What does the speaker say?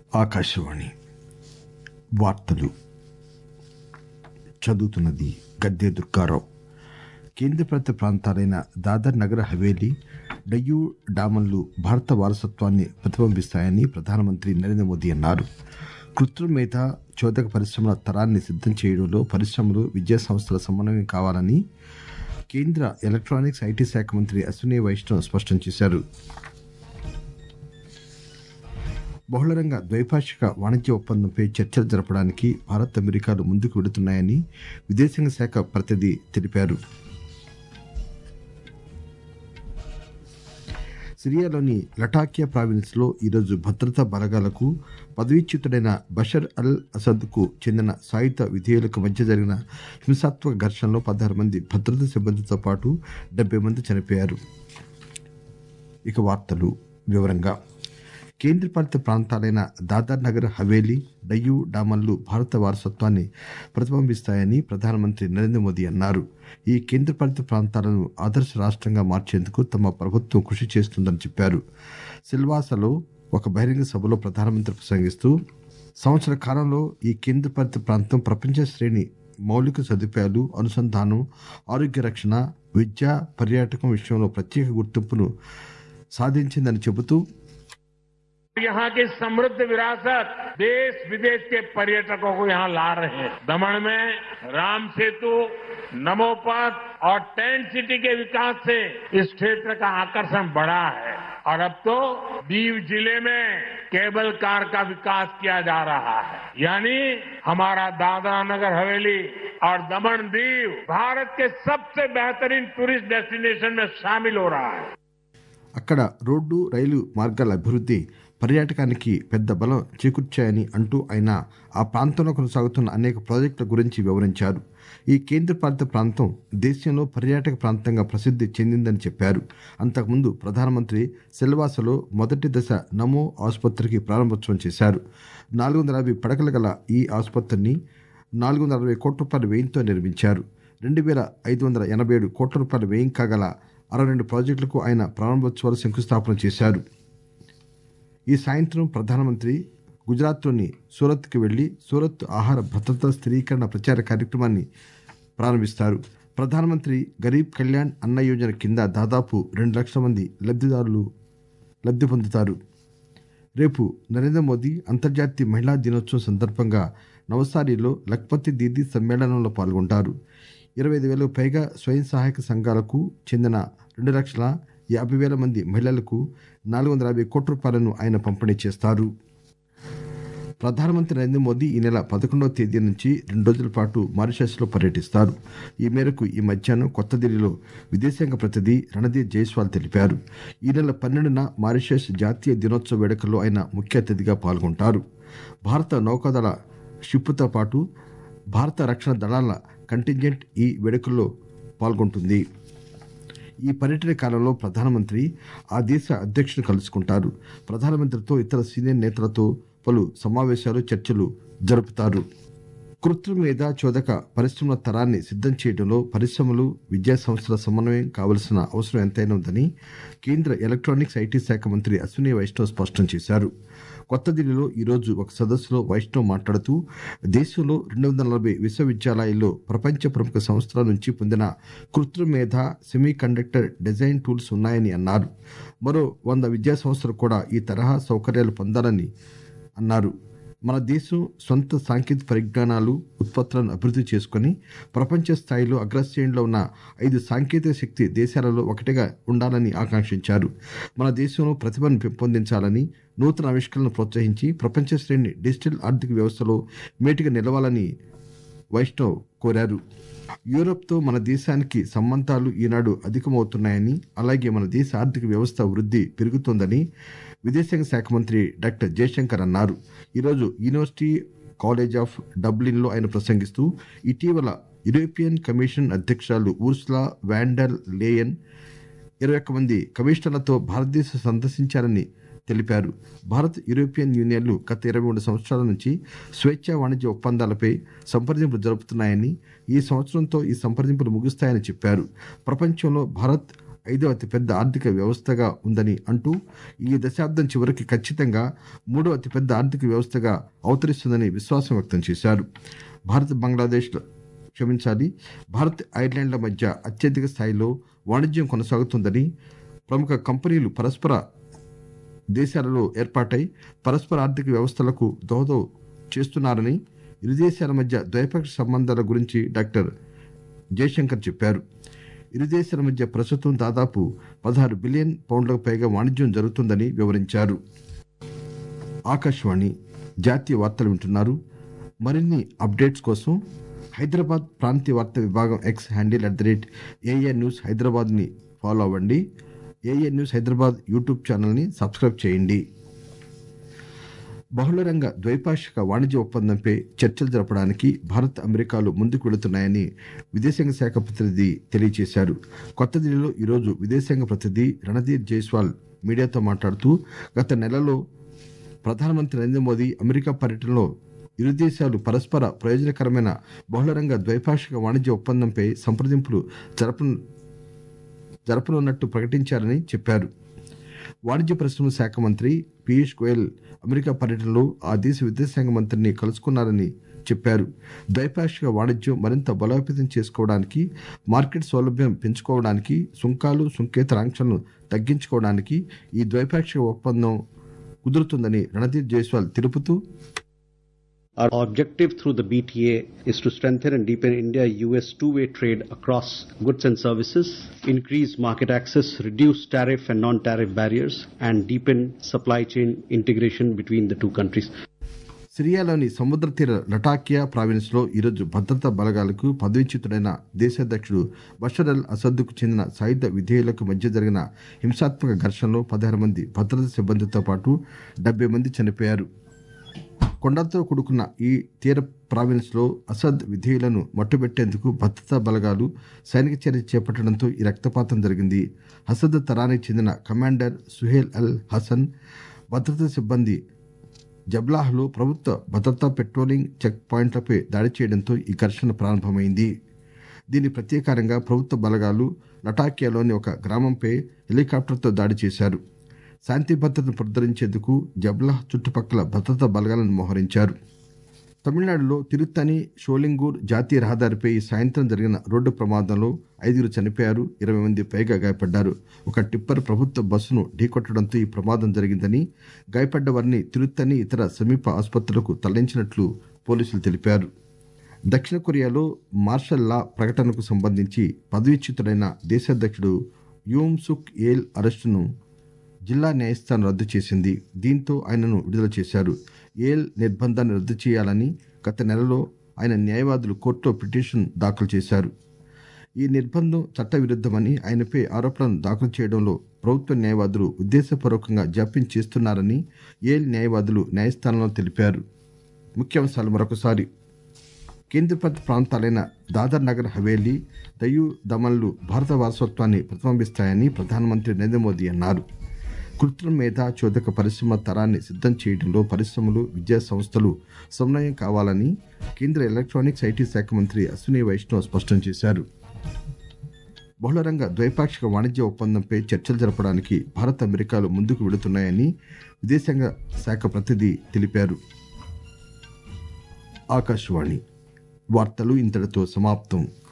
ఆకాశవాణి వార్తలు చదువుతున్నది గద్దె దుర్గారావు కేంద్రపాలిత ప్రాంతాలైన దాదర్ నగర్ హవేలీ డయ్యూ డామన్లు భారత వారసత్వాన్ని ప్రతిబింబిస్తాయని ప్రధానమంత్రి నరేంద్ర మోదీ అన్నారు కృత్రిమ మేధ చోదక పరిశ్రమల తరాన్ని సిద్దం చేయడంలో పరిశ్రమలు విద్యా సంస్థల సమన్వయం కావాలని కేంద్ర ఎలక్ట్రానిక్స్ ఐటీ శాఖ మంత్రి అశ్విని వైష్ణవ్ స్పష్టం చేశారు బహుళరంగ ద్వైపాక్షిక వాణిజ్య ఒప్పందంపై చర్చలు జరపడానికి భారత్ అమెరికాలు ముందుకు వెళుతున్నాయని విదేశాంగ శాఖ ప్రతినిధి తెలిపారు సిరియాలోని లటాకియా ప్రావిన్స్ లో ఈరోజు భద్రతా బలగాలకు పదవీచ్యుతుడైన బషర్ అల్ అసద్ కు చెందిన సాయుధ విధేయులకు మధ్య జరిగిన హింసాత్మక ఘర్షణలో పదహారు మంది భద్రతా సిబ్బందితో పాటు డెబ్బై మంది చనిపోయారు ఇక వార్తలు వివరంగా కేంద్రపాలిత ప్రాంతాలైన దాదర్ నగర్ హవేలీ డయ్యూ డామన్లు భారత వారసత్వాన్ని ప్రతిబింబిస్తాయని ప్రధానమంత్రి నరేంద్ర మోదీ అన్నారు ఈ కేంద్రపాలిత ప్రాంతాలను ఆదర్శ రాష్ట్రంగా మార్చేందుకు తమ ప్రభుత్వం కృషి చేస్తుందని చెప్పారు సిల్వాసాలో ఒక బహిరంగ సభలో ప్రధానమంత్రి ప్రసంగిస్తూ సంవత్సర కాలంలో ఈ కేంద్రపాలిత ప్రాంతం ప్రపంచ శ్రేణి మౌలిక సదుపాయాలు అనుసంధానం ఆరోగ్య రక్షణ విద్య పర్యాటకం విషయంలో ప్రత్యేక గుర్తింపును సాధించిందని చెబుతూ यहाँ की समृद्ध विरासत देश विदेश के पर्यटकों को यहाँ ला रहे हैं दमन में राम सेतु नमोपथ और टेंट सिटी के विकास से इस क्षेत्र का आकर्षण बढ़ा है और अब तो दीव जिले में केबल कार का विकास किया जा रहा है यानी हमारा दादरा नगर हवेली और दमन दीव भारत के सबसे बेहतरीन टूरिस्ट डेस्टिनेशन में शामिल हो रहा है అక్కడ రోడ్డు రైలు మార్గాల అభివృద్ధి పర్యాటకానికి పెద్ద బలం చేకూర్చాయని అంటూ ఆయన ఆ ప్రాంతంలో కొనసాగుతున్న అనేక ప్రాజెక్టుల గురించి వివరించారు ఈ కేంద్రపాలిత ప్రాంతం దేశంలో పర్యాటక ప్రాంతంగా ప్రసిద్ధి చెందిందని చెప్పారు అంతకుముందు ప్రధానమంత్రి సిల్వాసలో మొదటి దశ నమో ఆసుపత్రికి ప్రారంభోత్సవం చేశారు నాలుగు వందల యాభై పడకలు గల ఈ ఆసుపత్రిని నాలుగు వందల అరవై కోట్ల రూపాయల వ్యయంతో నిర్మించారు రెండు వేల ఐదు వందల ఎనభై ఏడు కోట్ల రూపాయల వ్యయం కాగల అరవై రెండు ప్రాజెక్టులకు ఆయన ప్రారంభోత్సవాలు శంకుస్థాపన చేశారు ఈ సాయంత్రం ప్రధానమంత్రి గుజరాత్లోని సూరత్కి వెళ్లి సూరత్ ఆహార భద్రతా స్థిరీకరణ ప్రచార కార్యక్రమాన్ని ప్రారంభిస్తారు ప్రధానమంత్రి గరీబ్ కళ్యాణ్ అన్న యోజన కింద దాదాపు రెండు లక్షల మంది లబ్ధిదారులు లబ్ధి పొందుతారు రేపు నరేంద్ర మోదీ అంతర్జాతీయ మహిళా దినోత్సవం సందర్భంగా నవసారిలో లఖ్పతి దీదీ సమ్మేళనంలో పాల్గొంటారు ఇరవై ఐదు వేలకు పైగా స్వయం సహాయక సంఘాలకు చెందిన రెండు లక్షల యాభై వేల మంది మహిళలకు నాలుగు వందల యాభై కోట్ల రూపాయలను ఆయన పంపిణీ చేస్తారు ప్రధానమంత్రి నరేంద్ర మోదీ ఈ నెల పదకొండవ తేదీ నుంచి రెండు రోజుల పాటు మారిషస్లో పర్యటిస్తారు ఈ మేరకు ఈ మధ్యాహ్నం కొత్త ఢిల్లీలో విదేశాంగ ప్రతినిధి రణదీప్ జైస్వాల్ తెలిపారు ఈ నెల పన్నెండున మారిషస్ జాతీయ దినోత్సవ వేడుకల్లో ఆయన ముఖ్య అతిథిగా పాల్గొంటారు భారత నౌకాదళ షిప్పుతో పాటు భారత రక్షణ దళాల కంటింజెంట్ ఈ వేడుకల్లో పాల్గొంటుంది ఈ పర్యటన కాలంలో ప్రధానమంత్రి ఆ దేశ అధ్యక్షుని కలుసుకుంటారు ప్రధానమంత్రితో ఇతర సీనియర్ నేతలతో పలు సమావేశాలు చర్చలు జరుపుతారు కృత్రిమ మేధ చోదక పరిశ్రమల తరాన్ని సిద్దం చేయడంలో పరిశ్రమలు విద్యా సంస్థల సమన్వయం కావలసిన అవసరం ఎంతైనా ఉందని కేంద్ర ఎలక్ట్రానిక్స్ ఐటీ శాఖ మంత్రి అశ్విని వైష్ణవ్ స్పష్టం చేశారు కొత్త ఢిల్లీలో ఈరోజు ఒక సదస్సులో వైష్ణవ్ మాట్లాడుతూ దేశంలో రెండు వందల నలభై విశ్వవిద్యాలయాల్లో ప్రపంచ ప్రముఖ సంస్థల నుంచి పొందిన కృత్రిమ మేధ సెమీ కండక్టర్ డిజైన్ టూల్స్ ఉన్నాయని అన్నారు మరో వంద విద్యా సంస్థలు కూడా ఈ తరహా సౌకర్యాలు పొందాలని అన్నారు మన దేశం సొంత సాంకేతిక పరిజ్ఞానాలు ఉత్పత్తులను అభివృద్ధి చేసుకుని ప్రపంచ స్థాయిలో అగ్రశ్రేణిలో ఉన్న ఐదు సాంకేతిక శక్తి దేశాలలో ఒకటిగా ఉండాలని ఆకాంక్షించారు మన దేశంలో ప్రతిభను పెంపొందించాలని నూతన ఆవిష్కరణను ప్రోత్సహించి ప్రపంచ శ్రేణి డిజిటల్ ఆర్థిక వ్యవస్థలో మేటిగా నిలవాలని వైష్ణవ్ కోరారు యూరప్తో మన దేశానికి సంబంధాలు ఈనాడు అధికమవుతున్నాయని అలాగే మన దేశ ఆర్థిక వ్యవస్థ వృద్ధి పెరుగుతోందని విదేశాంగ శాఖ మంత్రి డాక్టర్ జయశంకర్ అన్నారు ఈరోజు యూనివర్సిటీ కాలేజ్ ఆఫ్ డబ్లిన్లో ఆయన ప్రసంగిస్తూ ఇటీవల యూరోపియన్ కమిషన్ అధ్యక్షురాలు ఊర్సులా వ్యాండర్ లేయన్ ఇరవై ఒక్క మంది కమిషనర్లతో భారతదేశం సందర్శించారని తెలిపారు భారత్ యూరోపియన్ యూనియన్లు గత ఇరవై మూడు సంవత్సరాల నుంచి స్వేచ్ఛా వాణిజ్య ఒప్పందాలపై సంప్రదింపులు జరుపుతున్నాయని ఈ సంవత్సరంతో ఈ సంప్రదింపులు ముగుస్తాయని చెప్పారు ప్రపంచంలో భారత్ ఐదో అతిపెద్ద ఆర్థిక వ్యవస్థగా ఉందని అంటూ ఈ దశాబ్దం చివరికి ఖచ్చితంగా మూడో అతిపెద్ద ఆర్థిక వ్యవస్థగా అవతరిస్తుందని విశ్వాసం వ్యక్తం చేశారు భారత్ బంగ్లాదేశ్ క్షమించాలి భారత్ ఐర్లాండ్ల మధ్య అత్యధిక స్థాయిలో వాణిజ్యం కొనసాగుతుందని ప్రముఖ కంపెనీలు పరస్పర దేశాలలో ఏర్పాటై పరస్పర ఆర్థిక వ్యవస్థలకు దోహదం చేస్తున్నారని ఇరు దేశాల మధ్య ద్వైపాక్షిక సంబంధాల గురించి డాక్టర్ జయశంకర్ చెప్పారు ఇరు దేశాల మధ్య ప్రస్తుతం దాదాపు పదహారు బిలియన్ పౌండ్లకు పైగా వాణిజ్యం జరుగుతుందని వివరించారు ఆకాశవాణి జాతీయ వార్తలు వింటున్నారు మరిన్ని అప్డేట్స్ కోసం హైదరాబాద్ ప్రాంతీయ వార్తా విభాగం X handle at the rate AIR news హైదరాబాద్ని ఫాలో అవ్వండి ఏఎన్ న్యూస్ హైదరాబాద్ యూట్యూబ్ ఛానల్ని సబ్స్క్రైబ్ చేయండి బహుళరంగ ద్వైపాక్షిక వాణిజ్య ఒప్పందంపై చర్చలు జరపడానికి భారత్ అమెరికాలు ముందుకు వెళుతున్నాయని విదేశాంగ శాఖ ప్రతినిధి తెలియజేశారు కొత్త ఢిల్లీలో ఈరోజు విదేశాంగ ప్రతినిధి రణధీర్ జైస్వాల్ మీడియాతో మాట్లాడుతూ గత నెలలో ప్రధానమంత్రి నరేంద్ర మోదీ అమెరికా పర్యటనలో ఇరు దేశాలు పరస్పర ప్రయోజనకరమైన బహుళరంగ ద్వైపాక్షిక వాణిజ్య ఒప్పందంపై సంప్రదింపులు జరప జరపనున్నట్టు ప్రకటించారని చెప్పారు వాణిజ్య పరిశ్రమల శాఖ మంత్రి పీయూష్ గోయల్ అమెరికా పర్యటనలో ఆ దేశ విదేశాంగ మంత్రిని కలుసుకున్నారని చెప్పారు ద్వైపాక్షిక వాణిజ్యం మరింత బలోపేతం చేసుకోవడానికి మార్కెట్ సౌలభ్యం పెంచుకోవడానికి సుంకాలు సుంకేతర ఆంక్షలను తగ్గించుకోవడానికి ఈ ద్వైపాక్షిక ఒప్పందం కుదురుతుందని రణదీప్ జైస్వాల్ తెలుపుతూ Our objective through the BTA is to strengthen and deepen India US two way trade across goods and services, increase market access, reduce tariff and non tariff barriers, and deepen supply chain integration between the two countries. సిరియాలోని సముద్ర తీర Latakia province లో ఈరోజు భద్రతా బలగాలకు పదవీచ్యుతుడైన దేశాధ్యక్షుడు Bashar al అసద్కు చెందిన సాయుధ విధేయులకు మధ్య జరిగిన హింసాత్మక ఘర్షణలో పదహారు మంది భద్రతా సిబ్బందితో పాటు డెబ్బై మంది చనిపోయారు కొండలతో కూడుకున్న ఈ తీర ప్రావిన్స్ లో అసద్ విధేయులను మట్టుబెట్టేందుకు భద్రతా బలగాలు సైనిక చర్య చేపట్టడంతో ఈ రక్తపాతం జరిగింది అసద్ తరానికి చెందిన కమాండర్ సుహేల్ అల్ హసన్ భద్రతా సిబ్బంది జబ్లాహ్లో ప్రభుత్వ భద్రతా పెట్రోలింగ్ చెక్ పాయింట్లపై దాడి చేయడంతో ఈ ఘర్షణ ప్రారంభమైంది దీని ప్రతీకారంగా ప్రభుత్వ బలగాలు లటాకియాలోని ఒక గ్రామంపై హెలికాప్టర్తో దాడి చేశారు శాంతి భద్రతను పునరుద్ధరించేందుకు జబ్లాహ్ చుట్టుపక్కల భద్రతా బలగాలను మోహరించారు తమిళనాడులో తిరుత్తని షోలింగూర్ జాతీయ రహదారిపై ఈ సాయంత్రం జరిగిన రోడ్డు ప్రమాదంలో ఐదుగురు చనిపోయారు ఇరవై మంది పైగా గాయపడ్డారు ఒక టిప్పర్ ప్రభుత్వ బస్సును ఢీకొట్టడంతో ఈ ప్రమాదం జరిగిందని గాయపడ్డ వారిని తిరుత్తని ఇతర సమీప ఆసుపత్రులకు తరలించినట్లు పోలీసులు తెలిపారు దక్షిణ కొరియాలో మార్షల్ లా ప్రకటనకు సంబంధించి పదవీచ్యుతుడైన దేశాధ్యక్షుడు యూమ్ సుక్ ఏల్ అరెస్టును జిల్లా న్యాయస్థానం రద్దు చేసింది దీంతో ఆయనను విడుదల చేశారు ఏల్ నిర్బంధాన్ని రద్దు చేయాలని గత నెలలో ఆయన న్యాయవాదులు కోర్టులో పిటిషన్ దాఖలు చేశారు ఈ నిర్బంధం చట్టవిరుద్ధమని ఆయనపై ఆరోపణలు దాఖలు చేయడంలో ప్రభుత్వ న్యాయవాదులు ఉద్దేశపూర్వకంగా జాప్యం చేస్తున్నారని ఏల్ న్యాయవాదులు న్యాయస్థానంలో తెలిపారు ముఖ్యాంశాలు మరొకసారి కేంద్రపాలిత ప్రాంతాలైన దాదర్ నగర్ హవేలీ దయు దమన్లు భారత వారసత్వాన్ని ప్రతిబింబిస్తాయని ప్రధానమంత్రి నరేంద్ర మోదీ అన్నారు కృత్రిమ మేధా చోదక పరిశ్రమ తరాన్ని సిద్ధం చేయడంలో పరిశ్రమలు విద్యా సంస్థలు సమన్వయం కావాలని కేంద్ర ఎలక్ట్రానిక్స్ ఐటీ శాఖ మంత్రి అశ్విని వైష్ణవ్ స్పష్టం చేశారు బహుళరంగ ద్వైపాక్షిక వాణిజ్య ఒప్పందంపై చర్చలు జరపడానికి భారత్ అమెరికాలు ముందుకు వెళుతున్నాయని విదేశాంగ శాఖ ప్రతినిధి తెలిపారు ఆకాశవాణి వార్తలు ఇంతటితో సమాప్తం